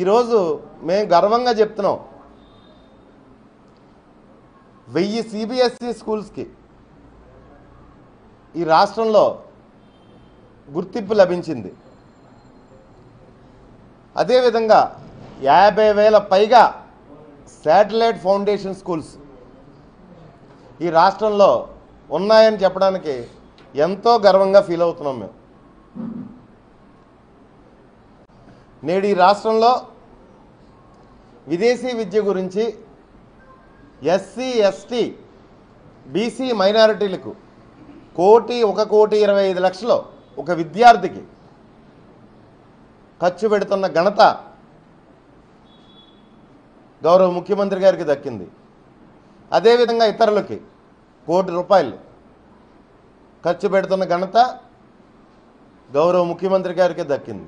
ఈరోజు మేము గర్వంగా చెప్తున్నాం వెయ్యి సిబిఎస్ఈ స్కూల్స్కి ఈ రాష్ట్రంలో గుర్తింపు లభించింది అదేవిధంగా యాభై వేల పైగా శాటిలైట్ ఫౌండేషన్ స్కూల్స్ ఈ రాష్ట్రంలో ఉన్నాయని చెప్పడానికి ఎంతో గర్వంగా ఫీల్ అవుతున్నాం మేము నేడు ఈ రాష్ట్రంలో విదేశీ విద్య గురించి ఎస్సీ ఎస్టీ బీసీ మైనారిటీలకు కోటి ఒక కోటి ఇరవై ఐదు లక్షలు ఒక విద్యార్థికి ఖర్చు పెడుతున్న ఘనత గౌరవ ముఖ్యమంత్రి గారికి దక్కింది అదేవిధంగా ఇతరులకి కోటి రూపాయలు ఖర్చు పెడుతున్న ఘనత గౌరవ ముఖ్యమంత్రి గారికి దక్కింది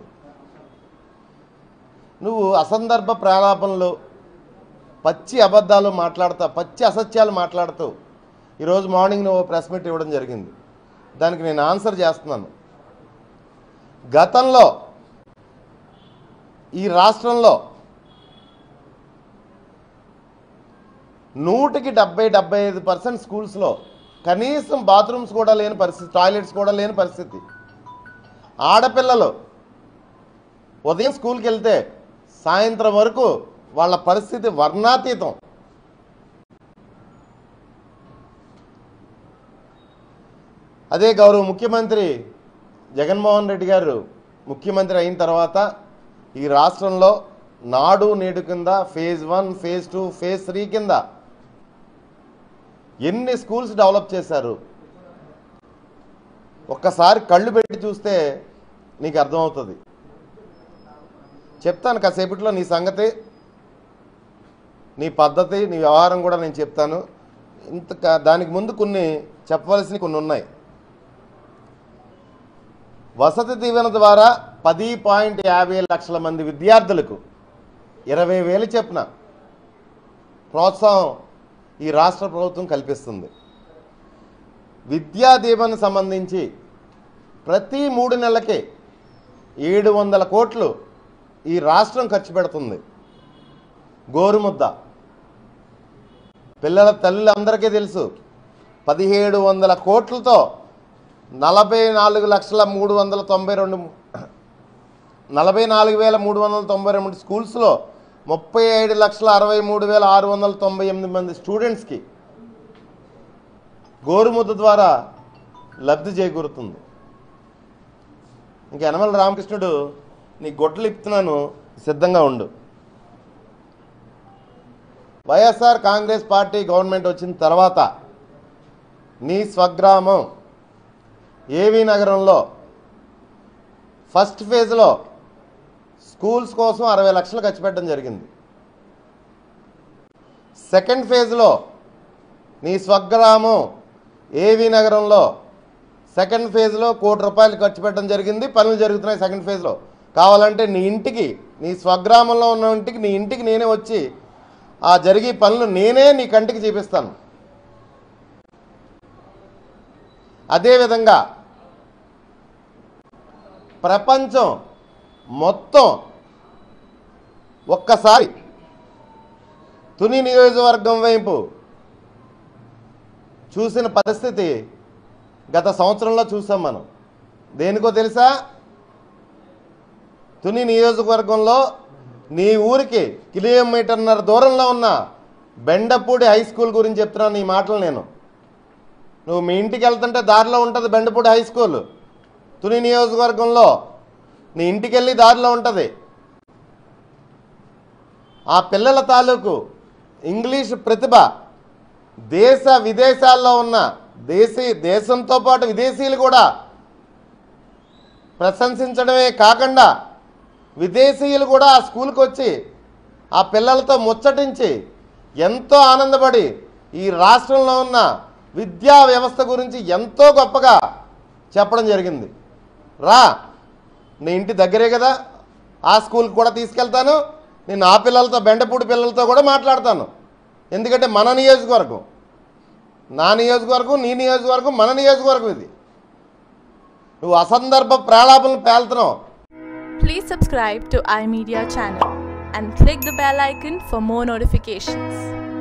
నువ్వు అసందర్భ ప్రాలాపనలు పచ్చి అబద్ధాలు మాట్లాడుతా పచ్చి అసత్యాలు మాట్లాడుతూ ఈరోజు మార్నింగ్ నువ్వు ప్రెస్ మీట్ ఇవ్వడం జరిగింది దానికి నేను ఆన్సర్ చేస్తున్నాను గతంలో ఈ రాష్ట్రంలో నూటికి డెబ్బై డెబ్బై ఐదు పర్సెంట్ స్కూల్స్లో కనీసం బాత్రూమ్స్ కూడా లేని పరిస్థితి టాయిలెట్స్ కూడా లేని పరిస్థితి ఆడపిల్లలు ఉదయం స్కూల్కి వెళ్తే సాయంత్రం వరకు వాళ్ళ పరిస్థితి వర్ణాతీతం అదే గౌరవ ముఖ్యమంత్రి జగన్మోహన్ రెడ్డి గారు ముఖ్యమంత్రి అయిన తర్వాత ఈ రాష్ట్రంలో నాడు నేడు కింద phase one phase two phase three కింద ఎన్ని స్కూల్స్ డెవలప్ చేశారు ఒక్కసారి కళ్ళు పెట్టి చూస్తే నీకు అర్థమవుతుంది చెప్తాను కాసేపట్లో నీ సంగతి నీ పద్ధతి నీ వ్యవహారం కూడా నేను చెప్తాను ఇంత కా- దానికి ముందు కొన్ని చెప్పవలసినవి కొన్ని ఉన్నాయి వసతి దీవెన ద్వారా పది పాయింట్ యాభై లక్షల మంది విద్యార్థులకు ఇరవై వేలు చెప్పున ప్రోత్సాహం ఈ రాష్ట్ర ప్రభుత్వం కల్పిస్తుంది విద్యా దీవెన సంబంధించి ప్రతి మూడు నెలలకి ఏడు వందల కోట్లు ఈ రాష్ట్రం ఖర్చు పెడుతుంది గోరుముద్ద పిల్లల తల్లులందరికీ తెలుసు పదిహేడు వందల కోట్లతో నలభై నాలుగు లక్షల మూడు వందల తొంభై రెండు నలభై నాలుగు వేల మూడు వందల తొంభై రెండు స్కూల్స్లో ముప్పై ఏడు లక్షల అరవై మూడు వేల ఆరు వందల తొంభై ఎనిమిది మంది స్టూడెంట్స్కి గోరుముద్ద ద్వారా లబ్ధి చేకూరుతుంది ఇంక యనమల రామకృష్ణుడు నీ గొడ్డలు ఇప్పుతున్నాను సిద్ధంగా ఉండు వైఎస్ఆర్ కాంగ్రెస్ పార్టీ గవర్నమెంట్ వచ్చిన తర్వాత నీ స్వగ్రామం ఏవీ నగరంలో ఫస్ట్ ఫేజ్లో స్కూల్స్ కోసం అరవై లక్షలు ఖర్చు పెట్టడం జరిగింది సెకండ్ ఫేజ్లో నీ స్వగ్రామం ఏవీ నగరంలో సెకండ్ ఫేజ్లో కోటి రూపాయలు ఖర్చు పెట్టడం జరిగింది పనులు జరుగుతున్నాయి సెకండ్ ఫేజ్లో కావాలంటే నీ ఇంటికి నీ స్వగ్రామంలో ఉన్న ఇంటికి నీ ఇంటికి నేనే వచ్చి ఆ జరిగే పనులు నేనే నీ కంటికి చూపిస్తాను అదేవిధంగా ప్రపంచం మొత్తం ఒక్కసారి తుని నియోజకవర్గం వైపు చూసిన పరిస్థితి గత సంవత్సరంలో చూసాం మనం దేనికో తెలుసా తుని నియోజకవర్గంలో నీ ఊరికి కిలోమీటర్న్నర దూరంలో ఉన్న బెండపూడి హై స్కూల్ గురించి చెప్తున్నాను ఈ మాటలు నేను నువ్వు మీ ఇంటికి వెళ్తుంటే దారిలో ఉంటుంది బెండపూడి హై స్కూల్ తుని నియోజకవర్గంలో నీ ఇంటికి వెళ్ళి దారిలో ఉంటుంది ఆ పిల్లల తాలూకు ఇంగ్లీష్ ప్రతిభ దేశ విదేశాల్లో ఉన్న దేశీ దేశంతో పాటు విదేశీయులు కూడా ప్రశంసించడమే కాకుండా విదేశీయులు కూడా ఆ స్కూల్కి వచ్చి ఆ పిల్లలతో ముచ్చటించి ఎంతో ఆనందపడి ఈ రాష్ట్రంలో ఉన్న విద్యా వ్యవస్థ గురించి ఎంతో గొప్పగా చెప్పడం జరిగింది రా నీ ఇంటి దగ్గరే కదా ఆ స్కూల్కి కూడా తీసుకెళ్తాను నేను ఆ పిల్లలతో బెండపూడి పిల్లలతో కూడా మాట్లాడతాను ఎందుకంటే మన నియోజకవర్గం నా నియోజకవర్గం నీ నియోజకవర్గం మన నియోజకవర్గం ఇది నువ్వు అసందర్భ ప్రాళాపనలు పేలుతున్నావు Please subscribe to iMedia channel and click the bell icon for more notifications.